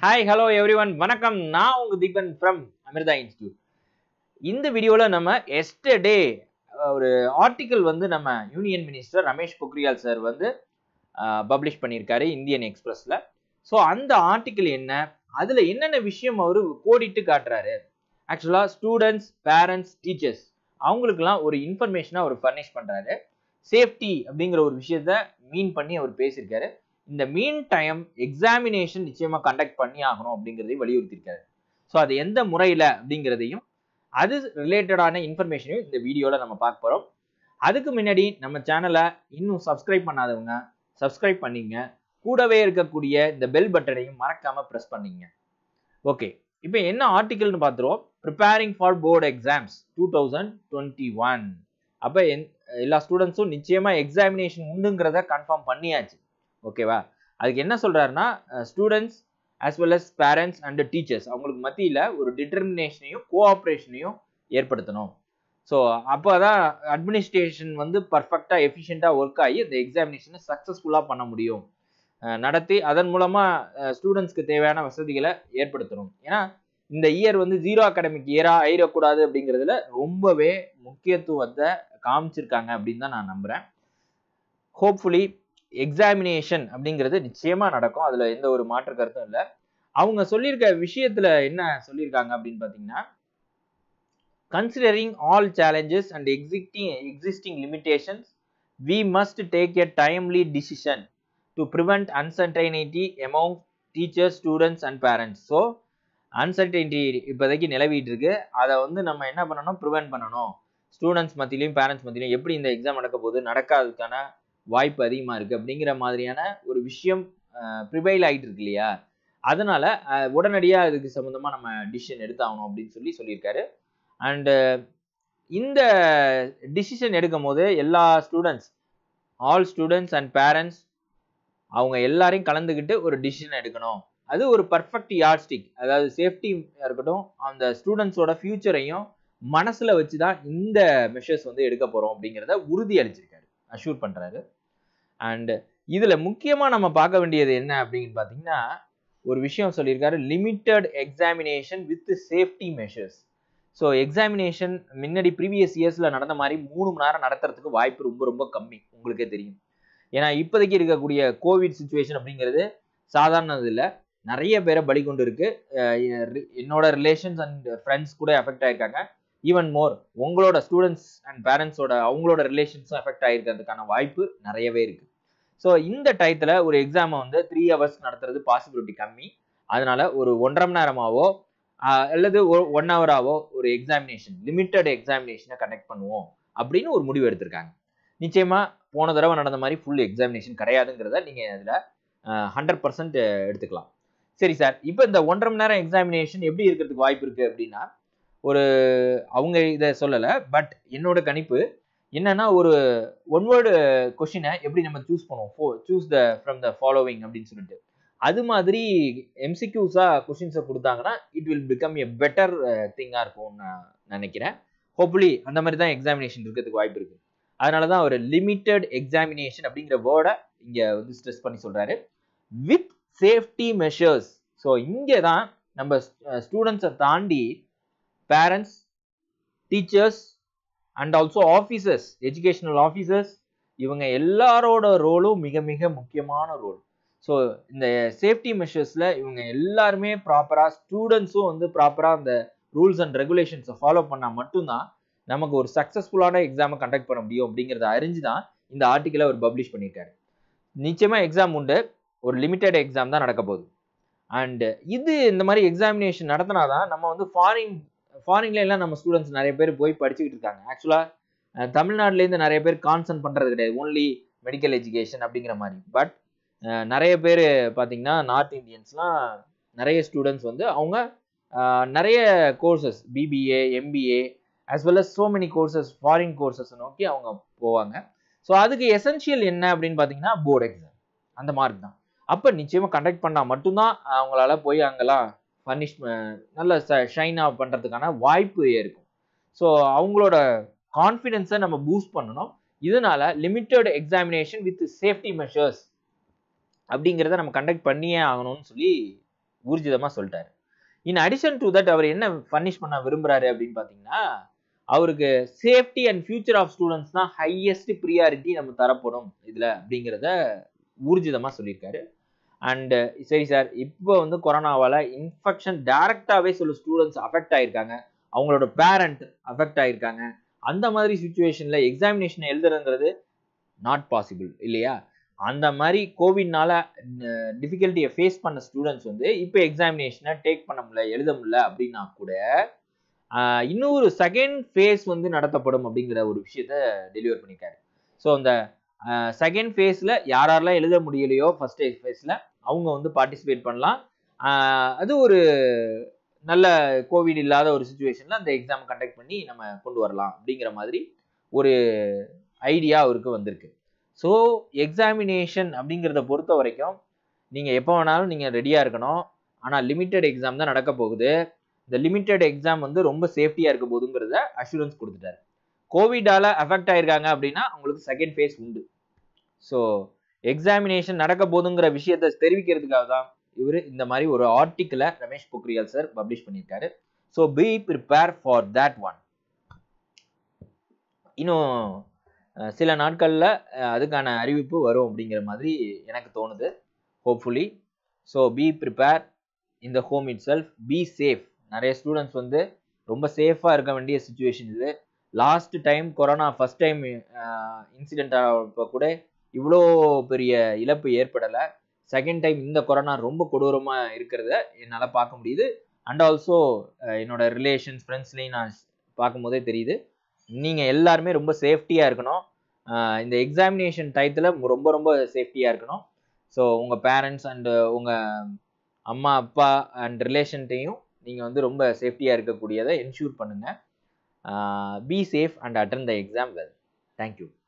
hi hello every one வணக்கம் நான் உங்க தீபன் ஃப்ரம் அமிர்தா இன்ஸ்டியூட் இந்த வீடியோவில் நம்ம எஸ்டர்டே ஒரு ஆர்டிக்கல் வந்து நம்ம union minister Ramesh Pokhriyal sir வந்து பப்ளிஷ் பண்ணியிருக்காரு இந்தியன் எக்ஸ்பிரஸில் ஸோ அந்த ஆர்டிக்கல் என்ன அதில் என்னென்ன விஷயம் அவர் கோடிட்டு காட்டுறாரு ஆக்சுவலாக ஸ்டூடெண்ட்ஸ் பேரண்ட்ஸ் டீச்சர்ஸ் அவங்களுக்குலாம் ஒரு இன்ஃபர்மேஷனாக அவர் ஃபர்னிஷ் பண்ணுறாரு சேஃப்டி அப்படிங்கிற ஒரு விஷயத்த மீன் பண்ணி அவர் பேசியிருக்காரு இந்த மீன் டைம் எக்ஸாமினேஷன் நிச்சயமா கண்டக்ட் பண்ணி ஆகணும் அப்படிங்கிறதையும் வலியுறுத்தியிருக்காரு ஸோ அது எந்த முறையில் அப்படிங்கிறதையும் அது ரிலேட்டடான இன்ஃபர்மேஷனையும் இந்த வீடியோவில் நம்ம பார்க்க போகிறோம் அதுக்கு முன்னாடி நம்ம சேனலை இன்னும் சப்ஸ்கிரைப் பண்ணாதவங்க சப்ஸ்கிரைப் பண்ணிங்க கூடவே இருக்கக்கூடிய இந்த பெல் பட்டனையும் மறக்காம ப்ரெஸ் பண்ணிங்க ஓகே இப்போ என்ன ஆர்டிக்கல்னு பார்த்துருவோம் preparing for board exams two thousand twenty one அப்போ என் எல்லா ஸ்டூடெண்ட்ஸும் நிச்சயமாக எக்ஸாமினேஷன் உண்டுங்கிறத கன்ஃபார்ம் பண்ணியாச்சு ஓகேவா அதுக்கு என்ன சொல்றாருன்னா students as well as parents and teachers அவங்களுக்கு மத்தியில் ஒரு டிட்டர்மினேஷனையும் கோஆப்ரேஷனையும் ஏற்படுத்தணும் ஸோ அப்போ தான் அட்மினிஸ்ட்ரேஷன் வந்து பர்ஃபெக்டாக எஃபிஷியண்ட்டாக ஒர்க் ஆகி இந்த எக்ஸாமினேஷனை சக்ஸஸ்ஃபுல்லாக பண்ண முடியும் நடத்தி அதன் மூலமாக ஸ்டூடெண்ட்ஸ்க்கு தேவையான வசதிகளை ஏற்படுத்தணும் ஏன்னா இந்த இயர் வந்து ஜீரோ அகாடமிக் இயராக ஆயிடக்கூடாது அப்படிங்கிறதுல ரொம்பவே முக்கியத்துவத்தை காமிச்சிருக்காங்க அப்படின்னு தான் நான் நம்புகிறேன் ஹோப்ஃபுல்லி எக்ஸாமினேஷன் அப்படிங்கிறது நிச்சயமா நடக்கும் அதுல எந்த ஒரு மாற்று கருத்தும் இல்லை அவங்க சொல்லியிருக்க விஷயத்துல என்ன சொல்லியிருக்காங்க அப்படின்னு பாத்தீங்கன்னா considering all challenges and existing existing limitations we must take a timely decision to prevent uncertainty among teachers students and parents so uncertainty இப்போதைக்கு நிலவிட்டு இருக்கு அதை வந்து நம்ம என்ன பண்ணணும் ப்ரிவெண்ட் பண்ணணும் ஸ்டூடெண்ட்ஸ் மத்தியிலையும் பேரண்ட்ஸ் மத்தியிலையும் எப்படி இந்த எக்ஸாம் நடக்க போகுது நடக்காததுக்கான வாய்ப்பு அதிகமாக இருக்குது அப்படிங்கிற மாதிரியான ஒரு விஷயம் ப்ரிவைல் ஆகிட்டு இருக்கு இல்லையா அதனால உடனடியாக இதுக்கு சம்மந்தமாக நம்ம டிசிஷன் எடுத்தாகணும் அப்படின்னு சொல்லி சொல்லியிருக்காரு அண்டு இந்த டிசிஷன் எடுக்கும் போது எல்லா students all students and parents அவங்க எல்லாரையும் கலந்துக்கிட்டு ஒரு டிசிஷன் எடுக்கணும் அது ஒரு பர்ஃபெக்ட் யார்ஸ்டிக் அதாவது சேஃப்டி இருக்கட்டும் அந்த ஸ்டூடெண்ட்ஸோட ஃபியூச்சரையும் மனசில் வச்சு தான் இந்த மெஷர்ஸ் வந்து எடுக்க போகிறோம் அப்படிங்கிறத உறுதி அளிச்சிருக்காரு அஷ்யூர் பண்ணுறாரு அண்ட் இதில் முக்கியமாக நம்ம பார்க்க வேண்டியது என்ன அப்படின்னு பார்த்தீங்கன்னா ஒரு விஷயம் சொல்லியிருக்காரு limited examination with safety measures so examination முன்னாடி ப்ரீவியஸ் இயர்ஸில் நடந்த மாதிரி மூணு மணி நேரம் நடத்துறதுக்கு வாய்ப்பு ரொம்ப ரொம்ப கம்மி உங்களுக்கே தெரியும் ஏன்னா இப்போதைக்கு இருக்கக்கூடிய கோவிட் சுச்சுவேஷன் அப்படிங்கிறது சாதாரணது இல்லை நிறைய பேரை பலி கொண்டு இருக்கு என்னோட ரிலேஷன்ஸ் அண்ட் ஃப்ரெண்ட்ஸ் கூட எஃபெக்ட் ஆயிருக்காங்க ஈவன் மோர் உங்களோட ஸ்டூடெண்ட்ஸ் அண்ட் பேரண்ட்ஸோட அவங்களோட ரிலேஷன்ஸும் எஃபெக்ட் ஆகிருக்கிறதுக்கான வாய்ப்பு நிறையவே இருக்கு ஸோ இந்த டயத்தில் ஒரு எக்ஸாமை வந்து த்ரீ ஹவர்ஸ் நடத்துறது பாசிபிலிட்டி கம்மி அதனால ஒரு ஒன்றரை மணி நேரமாவோ அல்லது ஒன் ஹவராவோ ஒரு எக்ஸாமினேஷன் லிமிட்டட் எக்ஸாமினேஷனை கனெக்ட் பண்ணுவோம் அப்படின்னு ஒரு முடிவு எடுத்திருக்காங்க நிச்சயமா போன தடவை நடந்த மாதிரி ஃபுல் எக்ஸாமினேஷன் கிடையாதுங்கிறத நீங்கள் அதில் ஹண்ட்ரட் பர்சன்ட் எடுத்துக்கலாம் சரி சார் இப்போ இந்த ஒன்றரை மணி நேரம் எக்ஸாமினேஷன் எப்படி இருக்கிறதுக்கு வாய்ப்பு இருக்குது அப்படின்னா ஒரு அவங்க இதை சொல்லலை பட் என்னோட கணிப்பு என்னன்னா ஒரு ஒன் வேர்டு கொஷினை எப்படி நம்ம சூஸ் பண்ணுவோம் ஃபோ choose the from the following அப்படின்னு சொல்லிட்டு அது மாதிரி எம்சிக்யூஸாக கொஷின்ஸை கொடுத்தாங்கன்னா it will become a better திங்காக இருக்கும்னு நான் நினைக்கிறேன் ஹோப்ஃபுல்லி அந்த மாதிரி தான் எக்ஸாமினேஷன் இருக்கிறதுக்கு வாய்ப்பு இருக்குது அதனால தான் ஒரு லிமிட்டட் எக்ஸாமினேஷன் அப்படிங்கிற வேர்டை இங்கே வந்து ஸ்ட்ரெஸ் பண்ணி சொல்கிறாரு வித் சேஃப்டி மெஷர்ஸ் ஸோ இங்கே தான் நம்ம ஸ்டூடெண்ட்ஸை தாண்டி parents teachers and also officers educational officers இவங்க எல்லாரோட ரோலும் மிக மிக முக்கியமான ரோல் ஸோ இந்த சேஃப்டி மெஷர்ஸில் இவங்க எல்லாருமே ப்ராப்பராக ஸ்டூடெண்ட்ஸும் வந்து ப்ராப்பராக அந்த ரூல்ஸ் அண்ட் ரெகுலேஷன்ஸை ஃபாலோ பண்ணால் மட்டும்தான் நமக்கு ஒரு சக்ஸஸ்ஃபுல்லான எக்ஸாமை கண்டக்ட் பண்ண முடியும் அப்படிங்கிறத அறிஞ்சு தான் இந்த ஆர்டிக்கலை அவர் பப்ளிஷ் பண்ணியிருக்காரு நிச்சயமாக எக்ஸாம் உண்டு ஒரு லிமிட்டட் எக்ஸாம் தான் நடக்க போகுது அண்டு இது இந்த மாதிரி எக்ஸாமினேஷன் நடத்தினா தான் நம்ம வந்து ஃபாரின் ஃபாரின்ல எல்லாம் நம்ம ஸ்டூடெண்ட்ஸ் நிறைய பேர் போய் படிச்சுக்கிட்டு இருக்காங்க ஆக்சுவலாக தமிழ்நாட்டிலேருந்து நிறைய பேர் கான்சன்ட் பண்ணுறது கிடையாது ஓன்லி மெடிக்கல் எஜுகேஷன் அப்படிங்கிற மாதிரி பட் நிறைய பேர் பார்த்தீங்கன்னா நார்த் இந்தியன்ஸ்லாம் நிறைய ஸ்டூடெண்ட்ஸ் வந்து அவங்க நிறைய courses BBA MBA as well as so many courses foreign courses நோக்கி அவங்க போவாங்க ஸோ அதுக்கு எசென்ஷியல் என்ன அப்படின்னு பார்த்தீங்கன்னா போர்டு எக்ஸாம் அந்த மார்க் தான் அப்போ நிச்சயமாக கண்டக்ட் பண்ணால் மட்டும்தான் அவங்களால போய் அங்கெல்லாம் ஃபர்னிஷ் நல்ல ஷைனாக பண்ணுறதுக்கான வாய்ப்பு இருக்கும் ஸோ அவங்களோட கான்ஃபிடென்ஸை நம்ம பூஸ்ட் பண்ணணும் இதனால limited examination with safety measures அப்படிங்கிறத நம்ம கண்டக்ட் பண்ணியே ஆகணும்னு சொல்லி ஊர்ஜிதமாக சொல்லிட்டாரு இன் அடிஷன் டு தட் அவர் என்ன பனிஷ் பண்ண விரும்புறாரு அப்படின்னு பார்த்தீங்கன்னா அவருக்கு safety and future of students தான் ஹையஸ்ட் ப்ரியாரிட்டி நம்ம தரப்படும் இதில் அப்படிங்கிறத ஊர்ஜிதமாக சொல்லியிருக்காரு அண்டு சரி சார் இப்போ வந்து கொரோனாவால் இன்ஃபெக்ஷன் டைரக்டாகவே சில ஸ்டூடெண்ட்ஸ் அஃபெக்ட் ஆகிருக்காங்க அவங்களோட பேரண்ட் அஃபெக்ட் ஆகிருக்காங்க அந்த மாதிரி சுச்சுவேஷனில் எக்ஸாமினேஷன் எழுதுறதுங்கிறது நாட் பாசிபிள் இல்லையா அந்த மாதிரி கோவிட்னால டிஃபிகல்ட்டியை ஃபேஸ் பண்ண ஸ்டூடெண்ட்ஸ் வந்து இப்போ எக்ஸாமினேஷனை டேக் பண்ண முடியல எழுத முடியல அப்படின்னா கூட இன்னொரு செகண்ட் ஃபேஸ் வந்து நடத்தப்படும் அப்படிங்கிற ஒரு விஷயத்த டெலிவர் பண்ணியிருக்காரு ஸோ அந்த செகண்ட் ஃபேஸில் யாரெல்லாம் எழுத முடியலையோ ஃபர்ஸ்ட் ஃபேஸில் அவங்க வந்து பார்ட்டிசிபேட் பண்ணலாம் அது ஒரு நல்ல கோவிட் இல்லாத ஒரு சுச்சுவேஷனில் அந்த எக்ஸாம் கண்டக்ட் பண்ணி நம்ம கொண்டு வரலாம் அப்படிங்கிற மாதிரி ஒரு ஐடியா அவருக்கு வந்திருக்கு ஸோ எக்ஸாமினேஷன் அப்படிங்கிறத பொறுத்த வரைக்கும் நீங்கள் எப்போ வேணாலும் நீங்கள் ரெடியாக இருக்கணும் ஆனால் லிமிட்டட் எக்ஸாம் தான் நடக்க போகுது இந்த லிமிட்டட் எக்ஸாம் வந்து ரொம்ப சேஃப்டியாக இருக்க போதுங்கிறத அஷூரன்ஸ் கொடுத்துட்டாரு கோவிடால அஃபெக்ட் ஆயிருக்காங்க அப்படின்னா அவங்களுக்கு செகண்ட் ஃபேஸ் உண்டு ஸோ எக்ஸாமினேஷன் நடக்க போதுங்கிற விஷயத்தை தெரிவிக்கிறதுக்காக தான் இவர் இந்த மாதிரி ஒரு ஆர்டிக்கிளை ரமேஷ் பொக்ரியால் சார் பப்ளிஷ் பண்ணியிருக்காரு so be prepare for that one இன்னும் சில நாட்களில் அதுக்கான அறிவிப்பு வரும் அப்படிங்கிற மாதிரி எனக்கு தோணுது ஹோப்ஃபுல்லி ஸோ பி ப்ரிப்பேர் இந்த home itself be safe நிறைய ஸ்டூடெண்ட்ஸ் வந்து ரொம்ப சேஃபாக இருக்க வேண்டிய சுச்சுவேஷன் இது last time corona first time incident ஆகிறப்ப கூட இவ்வளோ பெரிய இழப்பு ஏற்படலை செகண்ட் டைம் இந்த கொரோனா ரொம்ப கொடூரமாக இருக்கிறத என்னால் பார்க்க முடியுது அண்ட் ஆல்சோ என்னோட ரிலேஷன்ஸ் ஃப்ரெண்ட்ஸ்லேயும் நான் பார்க்கும்போதே தெரியுது நீங்கள் எல்லாருமே ரொம்ப சேஃப்டியாக இருக்கணும் இந்த எக்ஸாமினேஷன் டயத்தில் ரொம்ப ரொம்ப சேஃப்டியாக இருக்கணும் ஸோ உங்கள் பேரண்ட்ஸ் அண்டு உங்கள் அம்மா அப்பா அண்ட் ரிலேஷன்ட்டையும் நீங்கள் வந்து ரொம்ப சேஃப்டியாக இருக்கக்கூடியதை என்ஷூர் பண்ணுங்கள் be safe and attend the exam well thank you